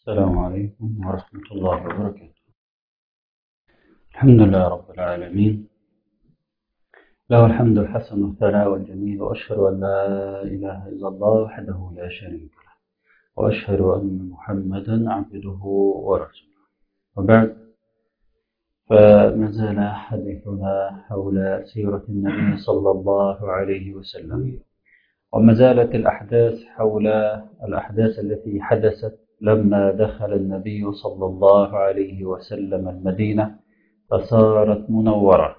السلام عليكم ورحمة الله وبركاته الحمد لله رب العالمين له الحمد الحسن والثناء الجميل وأشهد أن لا إله إلا الله وحده لا شريك له وأشهد أن محمدا عبده ورسوله وبعد فما زال حديثنا حول سيرة النبي صلى الله عليه وسلم وما زالت الأحداث حول الأحداث التي حدثت لما دخل النبي صلى الله عليه وسلم المدينة فصارت منورة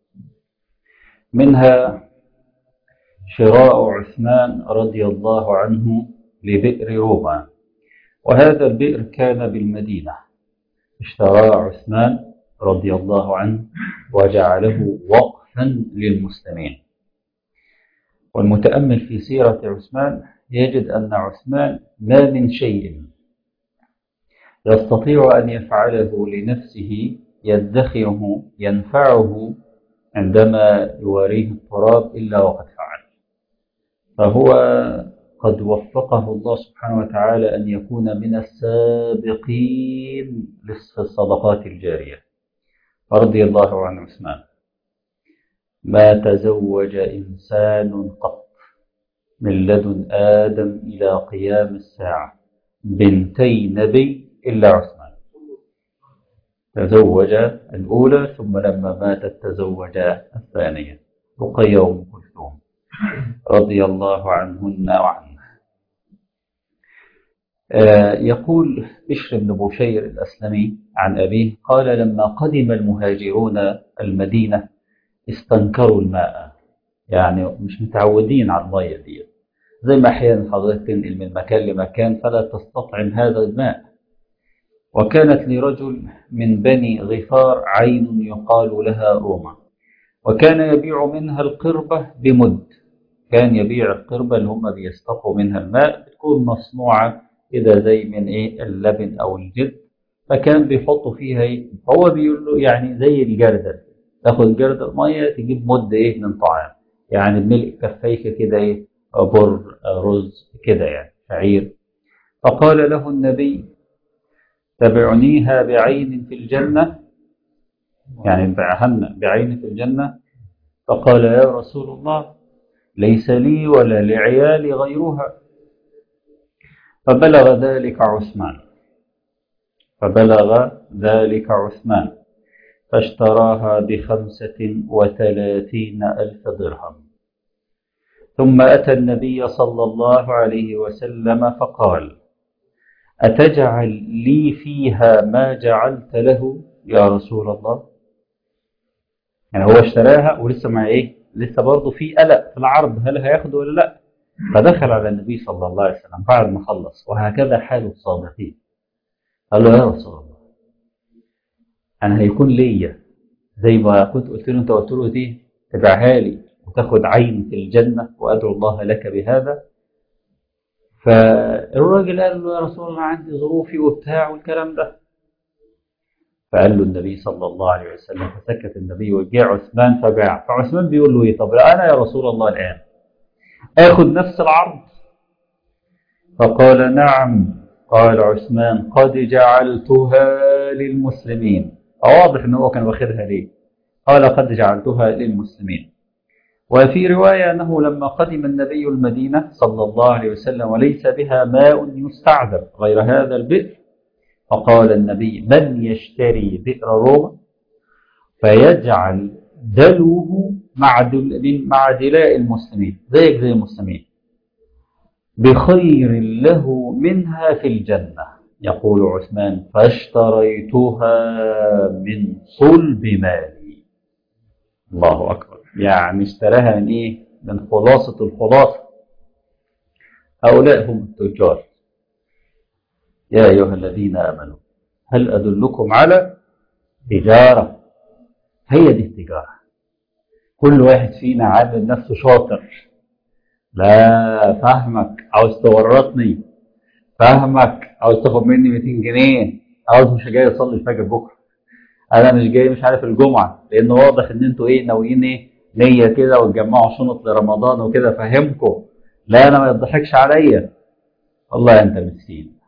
منها شراء عثمان رضي الله عنه لبئر روما وهذا البئر كان بالمدينة اشترى عثمان رضي الله عنه وجعله وقفا للمسلمين والمتأمل في سيرة عثمان يجد أن عثمان ما من شيء يستطيع أن يفعله لنفسه يدخره ينفعه عندما يواريه التراب إلا وقد فعل فهو قد وفقه الله سبحانه وتعالى أن يكون من السابقين في الصدقات الجارية رضي الله عن عثمان ما تزوج إنسان قط من لدن آدم إلى قيام الساعة بنتي نبي إلا عثمان تزوج الأولى ثم لما ماتت تزوج الثانية رقية وأم كلثوم رضي الله عنهن وعنه آه يقول بشر بن بشير الأسلمي عن أبيه قال لما قدم المهاجرون المدينة استنكروا الماء يعني مش متعودين على المية دي زي ما أحيانا حضرتك تنقل من مكان لمكان فلا تستطعم هذا الماء وكانت لرجل من بني غفار عين يقال لها روما وكان يبيع منها القربة بمد كان يبيع القربة اللي هم بيستقوا منها الماء بتكون مصنوعة كده زي من ايه اللبن او الجلد فكان بيحطوا فيها ايه هو بيقول له يعني زي الجردل تاخد جردل ميه تجيب مد ايه من طعام يعني بملء كفيك كده ايه بر رز كده يعني شعير فقال له النبي تبعنيها بعين في الجنة يعني بعهن بعين في الجنة فقال يا رسول الله ليس لي ولا لعيالي غيرها فبلغ ذلك عثمان فبلغ ذلك عثمان فاشتراها بخمسة وثلاثين ألف درهم ثم أتى النبي صلى الله عليه وسلم فقال أتجعل لي فيها ما جعلت له يا رسول الله يعني هو اشتراها ولسه مع ايه لسه برضه في قلق في العرض هل هياخده ولا لا فدخل على النبي صلى الله عليه وسلم بعد ما خلص وهكذا حال الصادقين قال له يا رسول الله انا هيكون ليا زي ما كنت قلت له انت قلت له دي تبعها لي وتاخد عين في الجنه وادعو الله لك بهذا فالراجل قال له يا رسول الله عندي ظروفي وبتاع والكلام ده فقال له النبي صلى الله عليه وسلم فسكت النبي وجاء عثمان فباع فعثمان بيقول له ايه طب انا يا رسول الله الان اخذ نفس العرض فقال نعم قال عثمان قد جعلتها للمسلمين واضح ان هو كان واخدها ليه قال قد جعلتها للمسلمين وفي رواية أنه لما قدم النبي المدينة صلى الله عليه وسلم وليس بها ماء يستعذب غير هذا البئر فقال النبي من يشتري بئر روما فيجعل دلوه مع دل مع دلاء المسلمين زيك زي المسلمين بخير له منها في الجنة يقول عثمان فاشتريتها من صلب مالي الله أكبر يعني اشتراها من ايه من خلاصة الخلاصة هؤلاء هم التجار يا أيها الذين آمنوا هل أدلكم على تجارة هي دي التجارة كل واحد فينا عامل نفسه شاطر لا فاهمك عاوز تورطني فاهمك عاوز تاخد مني 200 جنيه عاوز مش جاي اصلي الفجر بكره انا مش جاي مش عارف الجمعه لان واضح ان انتوا ايه ناويين ايه نيه كده وتجمعوا شنط لرمضان وكده فهمكم لا انا ما يضحكش عليا والله انت مسكين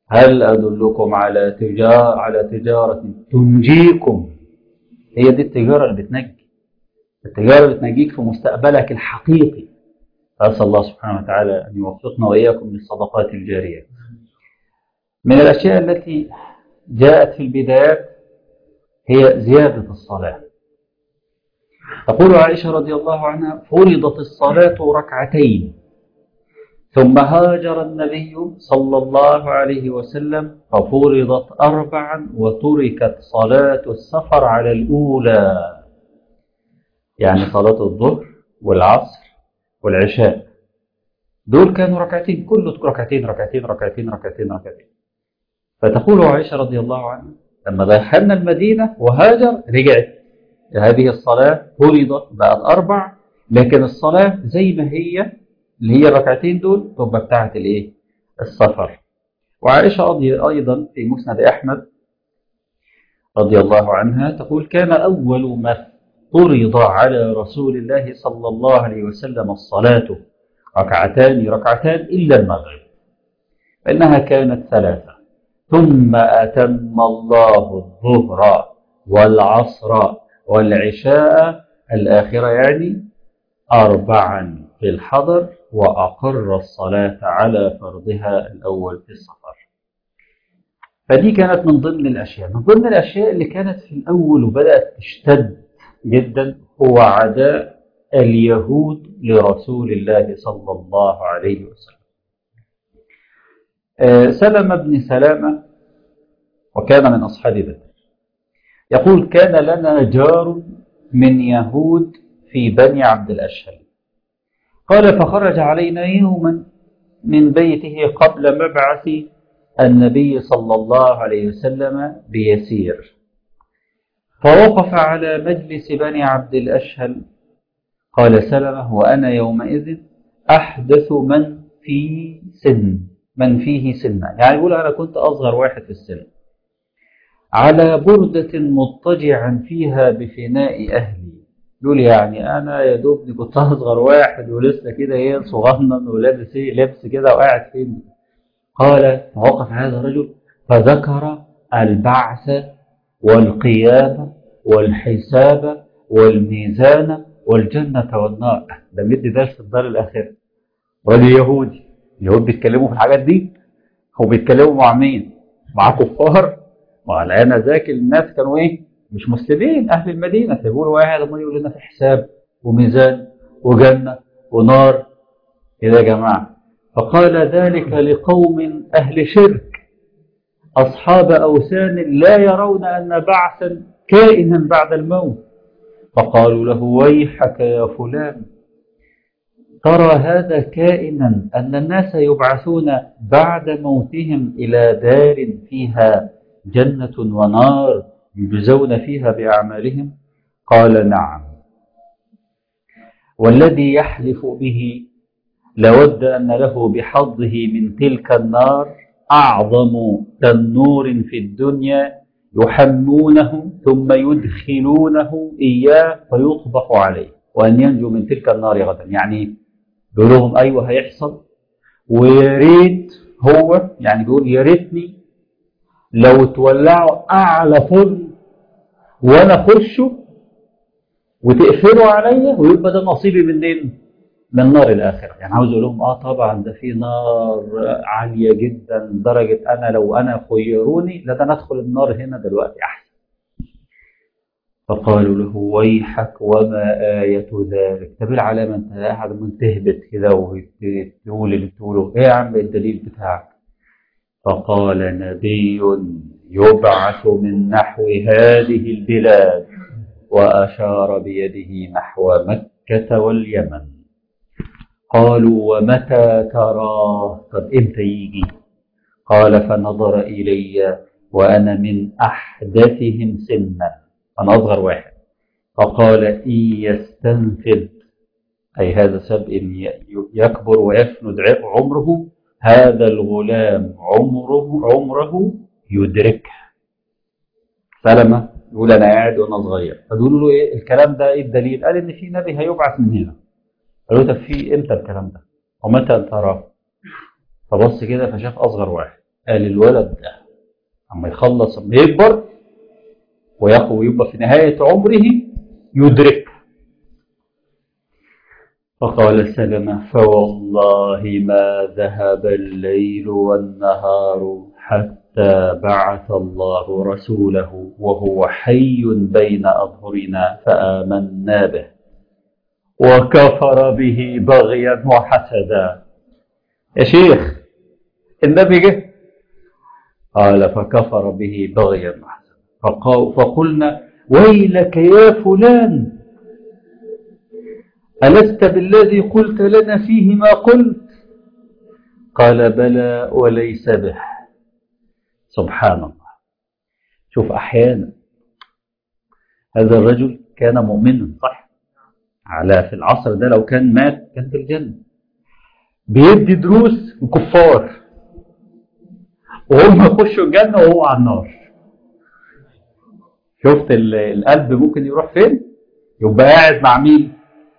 هل أدلكم على تجارة على تجارة تنجيكم هي دي التجارة اللي بتنجي التجارة اللي بتنجيك في مستقبلك الحقيقي أسأل الله سبحانه وتعالى أن يوفقنا وإياكم للصدقات الجارية من الأشياء التي جاءت في البدايات هي زيادة الصلاة تقول عائشة رضي الله عنها فرضت الصلاة ركعتين ثم هاجر النبي صلى الله عليه وسلم ففرضت أربعا وتركت صلاة السفر على الأولى يعني صلاة الظهر والعصر والعشاء دول كانوا ركعتين كله ركعتين ركعتين ركعتين ركعتين ركعتين فتقول عائشة رضي الله عنها لما دخلنا المدينة وهاجر رجعت هذه الصلاة فرضت بقت أربع لكن الصلاة زي ما هي اللي هي الركعتين دول تبقى بتاعت الايه السفر وعائشة أيضا في مسند أحمد رضي الله عنها تقول كان أول ما فرض على رسول الله صلى الله عليه وسلم الصلاة ركعتان ركعتان إلا المغرب فإنها كانت ثلاثة ثم أتم الله الظهر والعصر والعشاء الآخرة يعني أربعا في الحضر وأقر الصلاة على فرضها الأول في السفر فدي كانت من ضمن الأشياء من ضمن الأشياء اللي كانت في الأول وبدأت تشتد جدا هو عداء اليهود لرسول الله صلى الله عليه وسلم سلم بن سلامة وكان من أصحاب بدر يقول كان لنا جار من يهود في بني عبد الأشهل قال فخرج علينا يوما من بيته قبل مبعث النبي صلى الله عليه وسلم بيسير فوقف على مجلس بني عبد الأشهل قال سلمة وأنا يومئذ أحدث من في سن من فيه سنا يعني يقول أنا كنت أصغر واحد في السن على بردة مضطجعا فيها بفناء أهلي يقول يعني أنا يا دوبني كنت أصغر واحد ولسه كده إيه صغنن ولابس إيه لبس كده وقاعد فين قال فوقف هذا الرجل فذكر البعث والقيامة والحساب والميزان والجنة والنار ده مدي درس الدار الآخرة واليهودي اليهود بيتكلموا في الحاجات دي هو بيتكلموا مع مين؟ مع كفار وعلى أنا ذاك الناس كانوا إيه؟ مش مسلمين أهل المدينة فيقولوا واحد ما يقول لنا في حساب وميزان وجنة ونار كده يا جماعة فقال ذلك لقوم أهل شرك أصحاب أوثان لا يرون أن بعثا كائنا بعد الموت فقالوا له ويحك يا فلان ترى هذا كائنا أن الناس يبعثون بعد موتهم إلى دار فيها جنة ونار يجزون فيها بأعمالهم قال نعم والذي يحلف به لود أن له بحظه من تلك النار أعظم تنور في الدنيا يحمونه ثم يدخلونه إياه فيطبخ عليه وأن ينجو من تلك النار غدا يعني بيقول لهم أيوه هيحصل ويا ريت هو يعني بيقول يا ريتني لو تولعوا أعلى فرن وأنا أخشه وتقفلوا عليا ويبقى ده نصيبي منين؟ من نار الآخرة يعني عاوز أقول لهم آه طبعا ده في نار عالية جدا لدرجة أنا لو أنا خيروني لا ده أنا أدخل النار هنا دلوقتي أحسن فقالوا له ويحك وما آية ذلك طب العلامة أنت قاعد من تهبط كده وتقول اللي بتقوله إيه يا عم الدليل بتاعك فقال نبي يبعث من نحو هذه البلاد وأشار بيده نحو مكة واليمن قالوا ومتى تراه طب امتى يجي قال فنظر إلي وأنا من أحدثهم سنا أنا أصغر واحد فقال إن يستنفد أي هذا سبء يكبر ويفند عمره هذا الغلام عمره عمره يدركه سلمة يقول أنا قاعد وأنا صغير فبيقولوا له إيه الكلام ده إيه الدليل؟ قال إن في نبي هيبعث من هنا قالوا طب في إمتى الكلام ده؟ ومتى تراه؟ فبص كده فشاف أصغر واحد قال الولد ده اما يخلص اما يكبر ويقوى يبقى في نهاية عمره يدرك فقال سلمة فوالله ما ذهب الليل والنهار حتى بعث الله رسوله وهو حي بين أظهرنا فآمنا به وكفر به بغيا وحسدا يا شيخ النبي جه قال فكفر به بغيا وحسدا فقلنا ويلك يا فلان ألست بالذي قلت لنا فيه ما قلت قال بلى وليس به سبحان الله شوف أحيانا هذا الرجل كان مؤمنا صح على في العصر ده لو كان مات كان في الجنة بيدي دروس الكفار وهم يخشوا الجنة وهو على النار شفت القلب ممكن يروح فين يبقى قاعد مع مين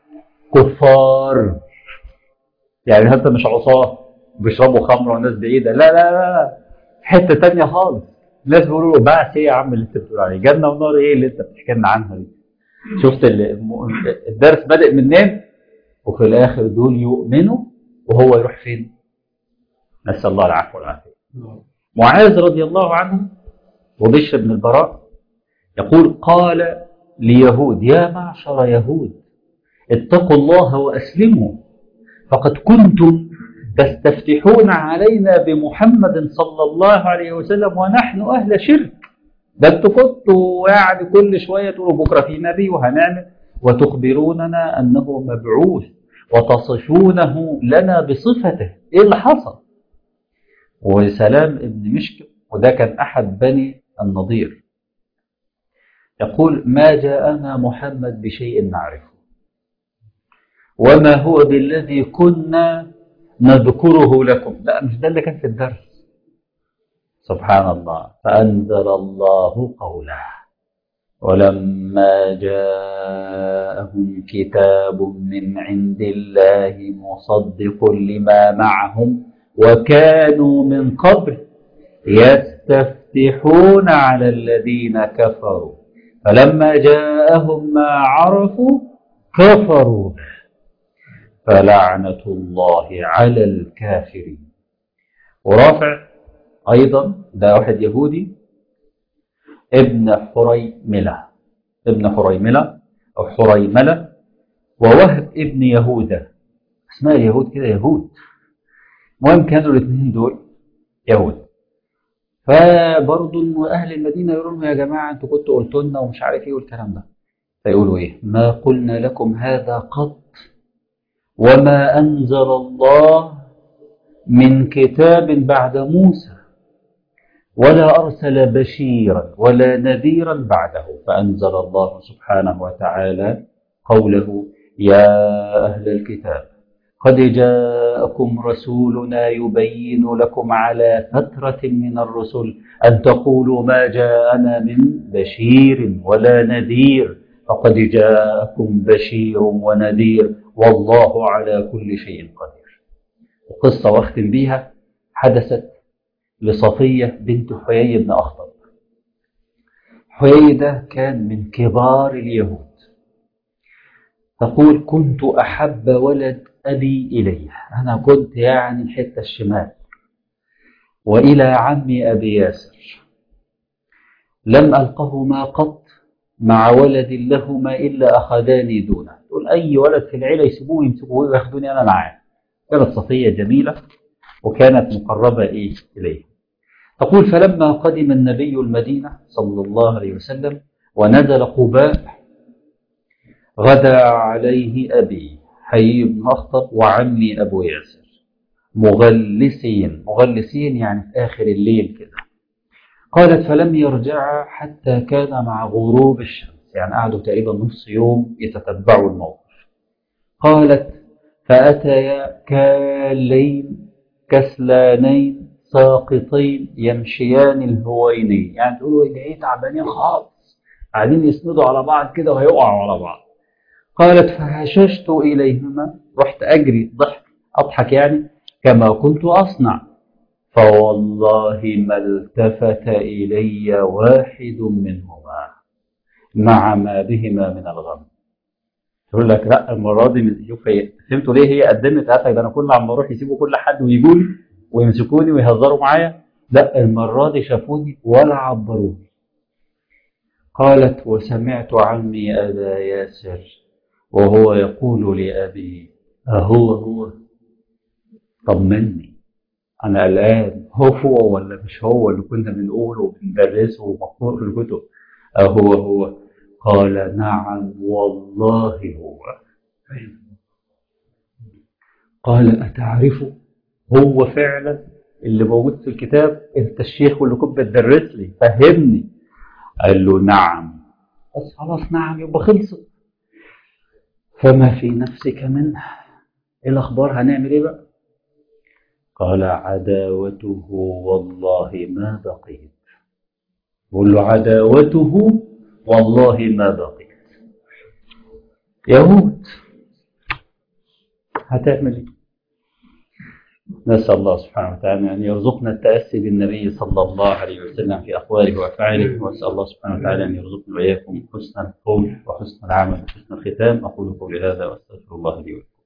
كفار يعني حتى مش عصاه بيشربوا خمر والناس بعيدة لا لا لا لا حتة تانية خالص الناس بيقولوا له بعث ايه يا عم اللي انت بتقول عليه جنة ونار ايه اللي انت بتحكي لنا عنها دي شفت الدرس بادئ منين وفي الاخر دول يؤمنوا وهو يروح فين نسأل الله العفو والعافية معاذ رضي الله عنه وبشر بن البراء يقول قال ليهود يا معشر يهود اتقوا الله وأسلموا فقد كنتم تستفتحون علينا بمحمد صلى الله عليه وسلم ونحن أهل شرك ده انتوا كنتوا يعني كل شوية تقولوا بكرة في نبي وهنعمل وتخبروننا أنه مبعوث وتصفونه لنا بصفته إيه اللي حصل وسلام ابن مشكم وده كان أحد بني النضير يقول ما جاءنا محمد بشيء نعرفه وما هو بالذي كنا نذكره لكم لا مش ده اللي كان في الدرس سبحان الله فأنزل الله قوله ولما جاءهم كتاب من عند الله مصدق لما معهم وكانوا من قبل يستفتحون على الذين كفروا فلما جاءهم ما عرفوا كفروا به فلعنة الله على الكافرين ورافع أيضا ده واحد يهودي ابن حريملة ابن حريملة أو حريملة ووهب ابن يهوذا اسماء اليهود كده يهود المهم كانوا الاثنين دول يهود فبرضه أهل المدينة يقولوا لهم يا جماعة أنتوا كنتوا قلتوا لنا ومش عارف إيه والكلام ده فيقولوا إيه ما قلنا لكم هذا قط وما أنزل الله من كتاب بعد موسى ولا أرسل بشيرا ولا نذيرا بعده فأنزل الله سبحانه وتعالى قوله يا أهل الكتاب قد جاءكم رسولنا يبين لكم على فترة من الرسل أن تقولوا ما جاءنا من بشير ولا نذير فقد جاءكم بشير ونذير والله على كل شيء قدير وقصة واختم بيها حدثت لصفية بنت حيي بن أخطب حيي ده كان من كبار اليهود تقول كنت أحب ولد أبي إلي أنا كنت يعني الحتة الشمال وإلى عمي أبي ياسر لم ألقهما قط مع ولد لهما إلا أخذاني دونه تقول أي ولد في العيلة يسيبوه يمسكوه وياخدوني أنا معاه كانت صفية جميلة وكانت مقربة إيه إليه تقول فلما قدم النبي المدينة صلى الله عليه وسلم ونزل قباء غدا عليه أبي حي بن أخطب وعمي أبو ياسر مغلسين مغلسين يعني في آخر الليل كده قالت فلم يرجع حتى كان مع غروب الشمس يعني قعدوا تقريبا نص يوم يتتبعوا الموقف قالت فأتيا كالين كسلانين ساقطين يمشيان الهوينين يعني تقولوا جايين تعبانين خالص قاعدين يسندوا على بعض كده وهيقعوا على بعض قالت فهششت إليهما رحت أجري ضحك أضحك يعني كما كنت أصنع فوالله ما التفت إلي واحد منهما مع ما بهما من الغم تقول لك لا المرة دي شوف هي فهمتوا ليه هي قدمت قالت لك ده انا كل عم اروح يسيبوا كل حد ويجوا لي ويمسكوني ويهزروا معايا لا المرة دي شافوني ولا عبروني قالت وسمعت عمي أبا ياسر وهو يقول لأبي أهو هو طمني أنا الآن هو هو ولا مش هو اللي كنا بنقوله وبندرسه ومقروء في الكتب أهو هو قال نعم والله هو قال أتعرفه هو فعلا اللي موجود في الكتاب انت الشيخ واللي كنت بتدرس لي فهمني قال له نعم بس خلاص نعم يبقى خلصت فما في نفسك منه ايه الاخبار هنعمل ايه بقى قال عداوته والله ما بقيت بقول له عداوته والله ما بقيت يهود هتعمل ايه نسأل الله سبحانه وتعالى أن يرزقنا التأسي بالنبي صلى الله عليه وسلم في أقواله وأفعاله وأسأل الله سبحانه وتعالى أن يرزقنا وإياكم حسن القول وحسن العمل وحسن الختام أقول قولي هذا وأستغفر الله لي ولكم